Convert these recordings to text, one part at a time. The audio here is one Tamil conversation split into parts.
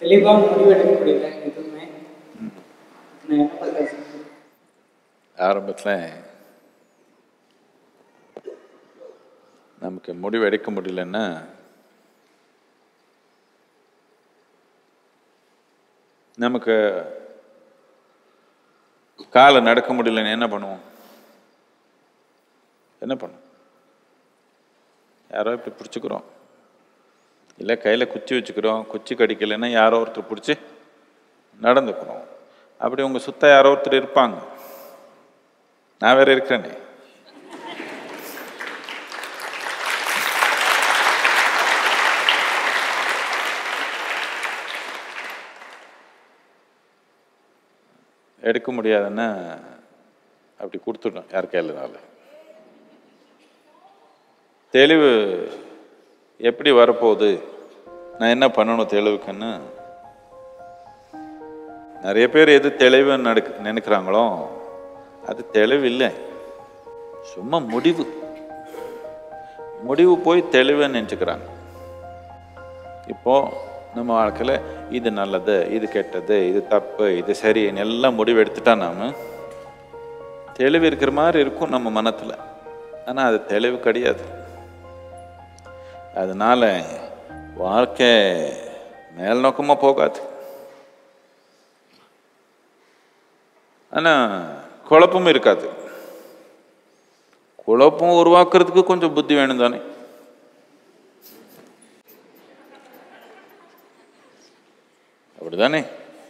தெளிவாக முடிவெடுக்க முடியல எதுவுமே நான் என்ன பண்ணுறது ஆரம்பத்தில் நமக்கு முடிவு எடுக்க முடியலன்னா நமக்கு காலை நடக்க முடியலன்னு என்ன பண்ணுவோம் என்ன பண்ணுவோம் யாரோ இப்படி பிடிச்சிக்கிறோம் இல்லை கையில் குச்சி வச்சுக்கிறோம் குச்சி கடிக்கலைன்னா யாரோ ஒருத்தர் பிடிச்சி நடந்துக்கிறோம் அப்படி உங்கள் சுத்த யாரோ ஒருத்தர் இருப்பாங்க நான் வேற இருக்கிறேனே எடுக்க முடியாதுன்னா அப்படி கொடுத்துடணும் யார் கையிலனால தெளிவு எப்படி வரப்போகுது நான் என்ன பண்ணணும் தெளிவுக்குன்னு நிறைய பேர் எது தெளிவுன்னு நடக்க நினைக்கிறாங்களோ அது தெளிவு இல்லை சும்மா முடிவு முடிவு போய் தெளிவுன்னு நினச்சிக்கிறாங்க இப்போ நம்ம வாழ்க்கையில் இது நல்லது இது கெட்டது இது தப்பு இது சரின்னு எல்லாம் முடிவு எடுத்துட்டா நாம தெளிவு இருக்கிற மாதிரி இருக்கும் நம்ம மனத்தில் ஆனால் அது தெளிவு கிடையாது அதனால வாழ்க்கை மேல் நோக்கமாக போகாது ஆனால் குழப்பமும் இருக்காது குழப்பம் உருவாக்குறதுக்கு கொஞ்சம் புத்தி வேணும் தானே அப்படிதானே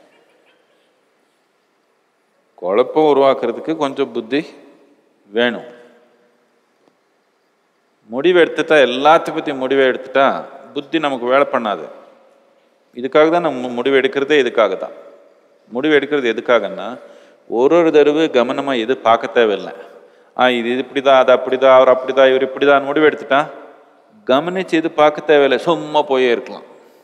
குழப்பம் உருவாக்குறதுக்கு கொஞ்சம் புத்தி வேணும் முடிவு எடுத்துட்டா எல்லாத்த பற்றி முடிவை எடுத்துட்டா புத்தி நமக்கு வேலை பண்ணாது இதுக்காக தான் நம்ம முடிவு எடுக்கிறதே இதுக்காக தான் முடிவு எடுக்கிறது எதுக்காகன்னா ஒரு ஒரு தடவை கவனமாக எது பார்க்க தேவையில்லை ஆ இது இது இப்படிதான் அது அப்படிதான் அவர் அப்படிதான் இவர் இப்படிதான் முடிவு எடுத்துட்டா கவனிச்சு எது பார்க்க தேவையில்லை சும்மா போயே இருக்கலாம்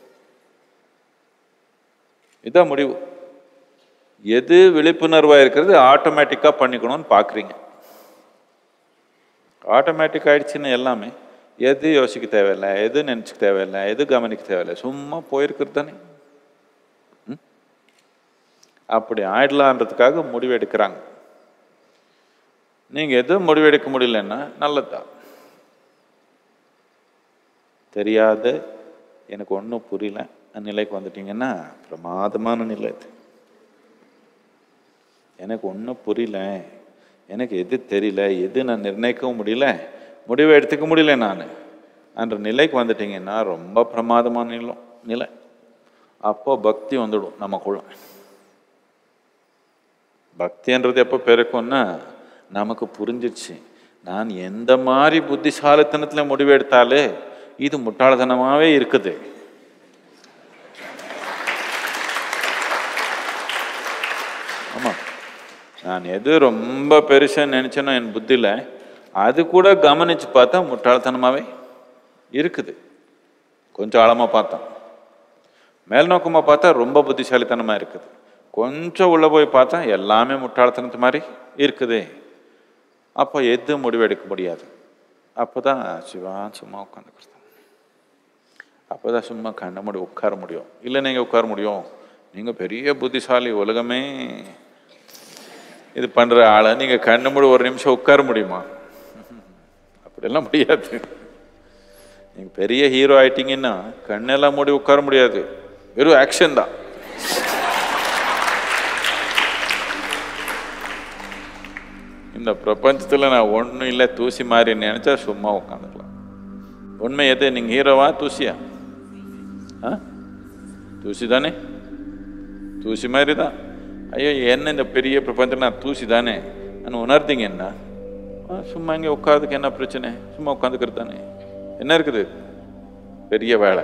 இதான் முடிவு எது விழிப்புணர்வாக இருக்கிறது ஆட்டோமேட்டிக்காக பண்ணிக்கணும்னு பார்க்குறீங்க ஆட்டோமேட்டிக் ஆயிடுச்சுன்னு எல்லாமே எது யோசிக்க தேவையில்லை எது நினச்சிக்க தேவையில்லை எது கவனிக்க தேவையில்லை சும்மா போயிருக்கிறது தானே ம்? அப்படி ஆயிடலான்றதுக்காக முடிவு எடுக்கிறாங்க நீங்கள் எதுவும் முடிவு எடுக்க முடியலன்னா நல்லதுதான் தெரியாத எனக்கு ஒன்றும் புரியல அந்த நிலைக்கு வந்துட்டீங்கன்னா பிரமாதமான நிலை இது எனக்கு ஒன்றும் புரியல எனக்கு எது தெரியல எது நான் நிர்ணயிக்கவும் முடியல முடிவை எடுத்துக்க முடியல நான் அந்த நிலைக்கு வந்துட்டீங்கன்னா ரொம்ப பிரமாதமான நிலம் நிலை அப்போ பக்தி வந்துடும் நமக்குள்ள பக்தின்றது எப்போ பெருக்கும்னா நமக்கு புரிஞ்சிடுச்சு நான் எந்த மாதிரி புத்திசாலித்தனத்தில் முடிவு எடுத்தாலே இது முட்டாள்தனமாகவே இருக்குது ஆமாம் நான் எது ரொம்ப பெருசாக நினச்சேனோ என் புத்தியில் அது கூட கவனித்து பார்த்தா முட்டாள்தனமாகவே இருக்குது கொஞ்சம் ஆழமாக பார்த்தோம் மேல் நோக்கமாக பார்த்தா ரொம்ப புத்திசாலித்தனமாக இருக்குது கொஞ்சம் உள்ளே போய் பார்த்தா எல்லாமே முட்டாள்தனத்து மாதிரி இருக்குது அப்போ எது முடிவெடுக்க முடியாது அப்போ தான் சிவா சும்மா உட்காந்துக்கிறது அப்போ தான் சும்மா கண்ண மூடி உட்கார முடியும் இல்லை நீங்கள் உட்கார முடியும் நீங்கள் பெரிய புத்திசாலி உலகமே இது பண்ணுற ஆளை நீங்கள் கண்ணு மூடி ஒரு நிமிஷம் உட்கார முடியுமா அப்படியெல்லாம் முடியாது நீங்கள் பெரிய ஹீரோ ஆயிட்டீங்கன்னா கண்ணெல்லாம் மூடி உட்கார முடியாது வெறும் ஆக்ஷன் தான் இந்த பிரபஞ்சத்தில் நான் ஒன்றும் இல்லை தூசி மாதிரி நினச்சா சும்மா உட்காந்துக்கலாம் உண்மை எது நீங்கள் ஹீரோவா தூசியா ஆ தூசி தானே தூசி மாதிரி தான் ஐயோ என்ன இந்த பெரிய பிரபஞ்சத்தில் நான் தூசி தானே நான் உணர்ந்தீங்க என்ன ஆ, சும்மா இங்கே உட்காந்துக்கு என்ன பிரச்சனை சும்மா உட்காந்துக்கிறது தானே என்ன இருக்குது பெரிய வேலை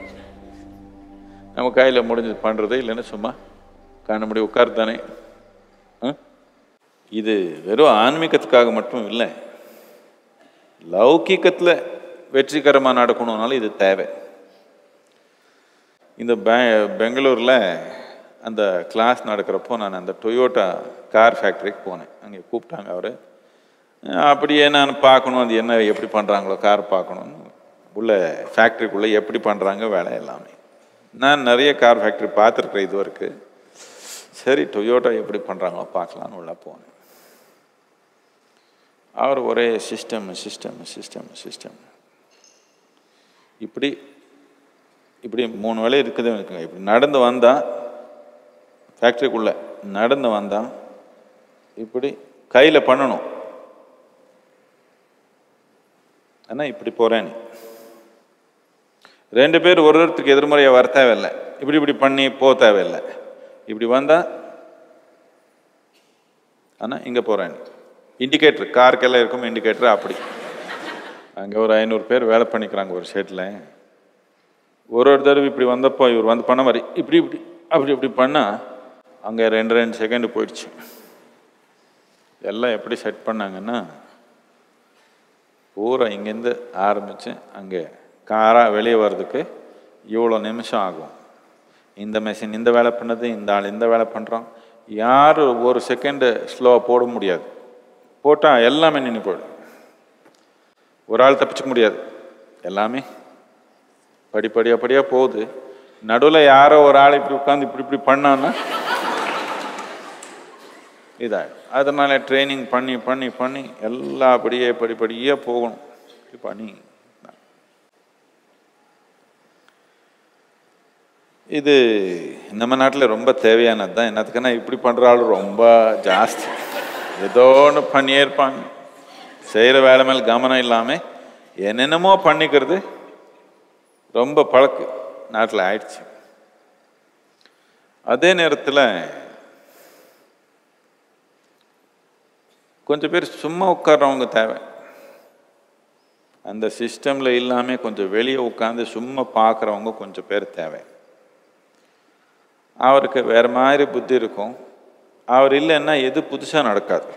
நம்ம கையில் முடிஞ்சது பண்ணுறது இல்லைன்னா சும்மா கண்ண முடி உட்காருது தானே ஆ? இது வெறும் ஆன்மீகத்துக்காக மட்டும் இல்லை லௌகிக்கத்தில் வெற்றிகரமாக நடக்கணும்னாலும் இது தேவை இந்த பெ பெங்களூரில் அந்த கிளாஸ் நடக்கிறப்போ நான் அந்த டொயோட்டா கார் ஃபேக்ட்ரிக்கு போனேன் அங்கே கூப்பிட்டாங்க அவர் அப்படியே நான் பார்க்கணும் அது என்ன எப்படி பண்ணுறாங்களோ கார் பார்க்கணும்னு உள்ள ஃபேக்ட்ரிக்குள்ளே எப்படி பண்ணுறாங்க வேலை எல்லாமே நான் நிறைய கார் ஃபேக்ட்ரி பார்த்துருக்குறேன் இது வரைக்கும் சரி டொயோட்டா எப்படி பண்ணுறாங்களோ பார்க்கலான்னு உள்ள போனேன் அவர் ஒரே சிஸ்டம் சிஸ்டம் சிஸ்டம் சிஸ்டம் இப்படி இப்படி மூணு வேலை இருக்குது இருக்குங்க இப்படி நடந்து வந்தான் ஃபேக்ட்ரிக்குள்ளே நடந்து வந்தான் இப்படி கையில் பண்ணணும் ஆனால் இப்படி போகிறேன் ரெண்டு பேர் ஒரு ஒருத்தருக்கு எதிர்மறையாக வர தேவையில்லை இப்படி இப்படி பண்ணி போக தேவையில்லை இப்படி வந்தா ஆனால் இங்கே போகிறேன் இண்டிகேட்டர் காருக்கெல்லாம் இருக்கும் இண்டிகேட்டர் அப்படி அங்கே ஒரு ஐநூறு பேர் வேலை பண்ணிக்கிறாங்க ஒரு ஷெட்டில் ஒரு ஒரு தடவை இப்படி வந்தப்போ இவர் வந்து பண்ண மாதிரி இப்படி இப்படி அப்படி இப்படி பண்ணால் அங்கே ரெண்டு ரெண்டு செகண்ட் போயிடுச்சு எல்லாம் எப்படி செட் பண்ணாங்கன்னா பூரா இங்கேருந்து ஆரம்பித்து அங்கே காராக வெளியே வர்றதுக்கு இவ்வளோ நிமிஷம் ஆகும் இந்த மெஷின் இந்த வேலை பண்ணுது இந்த ஆள் இந்த வேலை பண்ணுறான் யார் ஒரு செகண்டு ஸ்லோவாக போட முடியாது போட்டால் எல்லாமே நின்று போயிடும் ஒரு ஆள் தப்பிச்சுக்க முடியாது எல்லாமே படிப்படியாக படியாக போகுது நடுவில் யாரோ ஒரு ஆள் இப்படி உட்காந்து இப்படி இப்படி பண்ணான்னா இதாகிடும் அதனால ட்ரைனிங் பண்ணி பண்ணி பண்ணி எல்லாம் அப்படியே படிப்படியே போகணும் இப்படி பண்ணி இது நம்ம நாட்டில் ரொம்ப தேவையானது தான் என்னத்துக்குன்னா இப்படி பண்ணுற ஆள் ரொம்ப ஜாஸ்தி ஏதோ ஒன்று பண்ணியே இருப்பாங்க செய்கிற வேலை மேல் கவனம் இல்லாமல் என்னென்னமோ பண்ணிக்கிறது ரொம்ப பழக்கு நாட்டில் ஆயிடுச்சு அதே நேரத்தில் கொஞ்சம் பேர் சும்மா உட்கார்றவங்க தேவை அந்த சிஸ்டமில் இல்லாமல் கொஞ்சம் வெளியே உட்காந்து சும்மா பார்க்குறவங்க கொஞ்சம் பேர் தேவை அவருக்கு வேறு மாதிரி புத்தி இருக்கும் அவர் இல்லைன்னா எது புதுசாக நடக்காது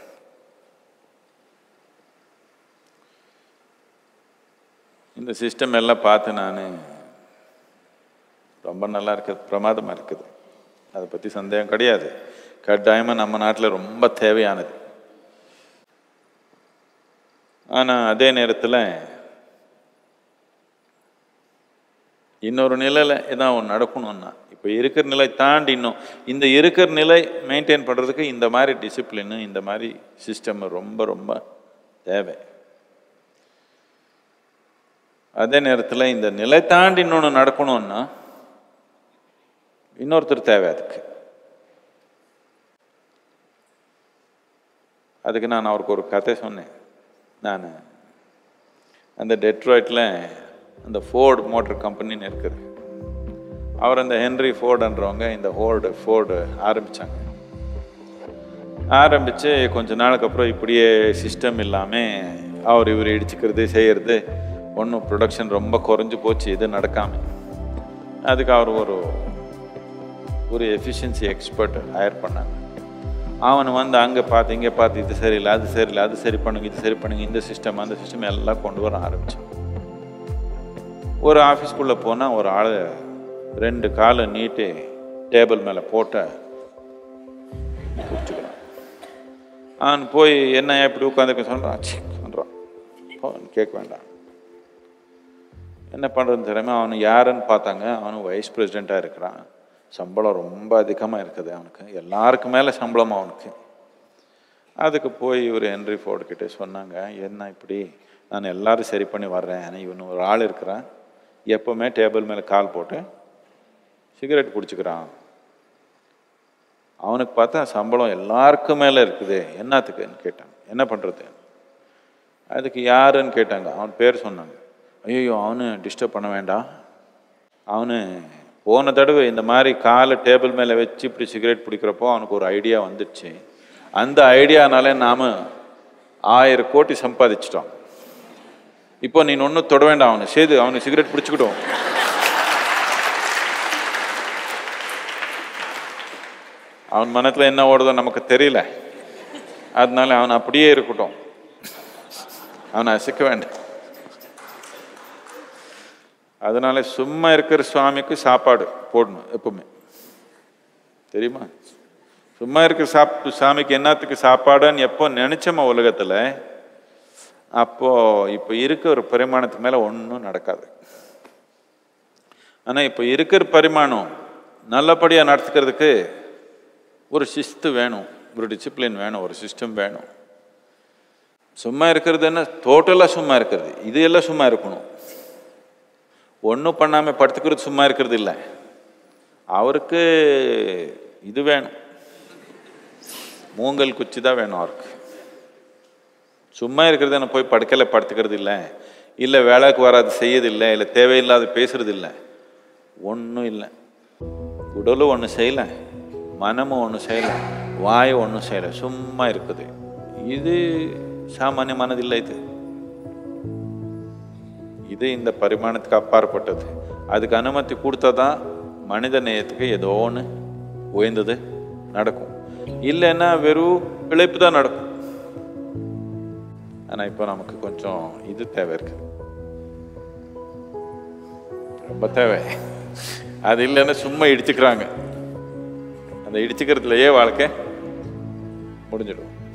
இந்த சிஸ்டம் எல்லாம் பார்த்து நான் ரொம்ப நல்லா இருக்குது பிரமாதமாக இருக்குது அதை பற்றி சந்தேகம் கிடையாது கட்டாயமாக நம்ம நாட்டில் ரொம்ப தேவையானது ஆனால் அதே நேரத்தில் இன்னொரு நிலையில் ஏதாவது ஒன்று நடக்கணும்னா இப்போ இருக்கிற நிலை தாண்டி இன்னும் இந்த இருக்கிற நிலை மெயின்டைன் பண்ணுறதுக்கு இந்த மாதிரி டிசிப்ளினு இந்த மாதிரி சிஸ்டம் ரொம்ப ரொம்ப தேவை அதே நேரத்தில் இந்த நிலை தாண்டி இன்னொன்று நடக்கணும்னா இன்னொருத்தர் தேவை அதுக்கு அதுக்கு நான் அவருக்கு ஒரு கதை சொன்னேன் நான் அந்த டெட்ராய்ட்டில் அந்த ஃபோர்டு மோட்டர் கம்பெனின்னு இருக்குது அவர் அந்த ஹென்ரி ஃபோர்டுன்றவங்க இந்த ஹோர்டு ஃபோர்டு ஆரம்பித்தாங்க ஆரம்பித்து கொஞ்ச நாளுக்கு அப்புறம் இப்படியே சிஸ்டம் இல்லாமல் அவர் இவர் இடிச்சுக்கிறது செய்கிறது ஒன்றும் ப்ரொடக்ஷன் ரொம்ப குறைஞ்சி போச்சு இது நடக்காமல் அதுக்கு அவர் ஒரு ஒரு எஃபிஷியன்சி எக்ஸ்பர்ட் ஹையர் பண்ணாங்க அவன் வந்து அங்கே பார்த்து இங்கே பார்த்து இது சரியில்லை அது சரியில்லை அது சரி பண்ணுங்க இது சரி பண்ணுங்க இந்த சிஸ்டம் அந்த சிஸ்டம் எல்லாம் கொண்டு வர ஆரம்பித்தான் ஒரு ஆஃபீஸ்க்குள்ளே போனால் ஒரு ஆள் ரெண்டு காலை நீட்டி டேபிள் மேலே போட்ட குடிச்சுக்கிறான் அவன் போய் என்ன இப்படி உட்காந்துக்க சொல்கிறான் சொல்கிறான் அவன் கேட்க வேண்டாம் என்ன பண்ணுறதுன்னு தெரியாமல் அவனு யாருன்னு பார்த்தாங்க அவனும் வைஸ் பிரசிடெண்ட்டாக இருக்கிறான் சம்பளம் ரொம்ப அதிகமாக இருக்குது அவனுக்கு எல்லாருக்கு மேலே சம்பளம் அவனுக்கு அதுக்கு போய் இவர் ஹென்ரி ஃபோர்டு கிட்டே சொன்னாங்க என்ன இப்படி நான் எல்லாரும் சரி பண்ணி வர்றேன் ஆனால் இவன் ஒரு ஆள் இருக்கிறான் எப்போவுமே டேபிள் மேலே கால் போட்டு சிகரெட் பிடிச்சிக்கிறான் அவனுக்கு பார்த்தா சம்பளம் எல்லாருக்கும் மேலே இருக்குது என்னத்துக்குன்னு கேட்டான் என்ன பண்ணுறது அதுக்கு யாருன்னு கேட்டாங்க அவன் பேர் சொன்னாங்க ஐயோ அவனு டிஸ்டர்ப் பண்ண வேண்டாம் அவனு போன தடவை இந்த மாதிரி காலை டேபிள் மேலே வச்சு இப்படி சிகரெட் பிடிக்கிறப்போ அவனுக்கு ஒரு ஐடியா வந்துடுச்சு அந்த ஐடியானாலே நாம் ஆயிரம் கோடி சம்பாதிச்சிட்டோம் இப்போ நீ ஒன்றும் தொட வேண்டாம் அவனு சேது அவனு சிகரெட் பிடிச்சிக்கிட்டோம் அவன் மனத்தில் என்ன ஓடுதோ நமக்கு தெரியல அதனால அவன் அப்படியே இருக்கட்டும் அவனை அசைக்க வேண்டாம் அதனால சும்மா இருக்கிற சுவாமிக்கு சாப்பாடு போடணும் எப்பவுமே தெரியுமா சும்மா இருக்கிற சாப் சாமிக்கு என்னத்துக்கு சாப்பாடுன்னு எப்போ நினைச்சோமா உலகத்தில் அப்போ இப்போ இருக்க ஒரு பரிமாணத்துக்கு மேலே ஒன்றும் நடக்காது ஆனால் இப்போ இருக்கிற பரிமாணம் நல்லபடியாக நடத்துக்கிறதுக்கு ஒரு சிஸ்து வேணும் ஒரு டிசிப்ளின் வேணும் ஒரு சிஸ்டம் வேணும் சும்மா இருக்கிறது என்ன டோட்டலாக சும்மா இருக்கிறது இது எல்லாம் சும்மா இருக்கணும் ஒன்றும் பண்ணாமல் படுத்துக்கிறது சும்மா இருக்கிறது இல்லை அவருக்கு இது வேணும் மூங்கல் குச்சி தான் வேணும் அவருக்கு சும்மா இருக்கிறது என்ன போய் படுக்கலை படுத்துக்கிறது இல்லை இல்லை வேலைக்கு வராது செய்யறதில்லை இல்லை தேவையில்லாத பேசுறது இல்லை ஒன்றும் இல்லை உடலும் ஒன்றும் செய்யலை மனமும் ஒன்றும் செய்யலை வாயும் ஒன்றும் செய்யலை சும்மா இருக்குது இது சாமானிய மனதில்லை இது இது இந்த பரிமாணத்துக்கு அப்பாற்பட்டது அதுக்கு அனுமதி கொடுத்தா தான் மனித நேயத்துக்கு ஏதோ ஒன்று உயர்ந்தது நடக்கும் இல்லைன்னா வெறும் பிழைப்பு தான் நடக்கும் ஆனால் இப்போ நமக்கு கொஞ்சம் இது தேவை இருக்கு ரொம்ப தேவை அது இல்லைன்னா சும்மா இடிச்சுக்கிறாங்க அந்த இடிச்சுக்கிறதுலையே வாழ்க்கை முடிஞ்சிடும்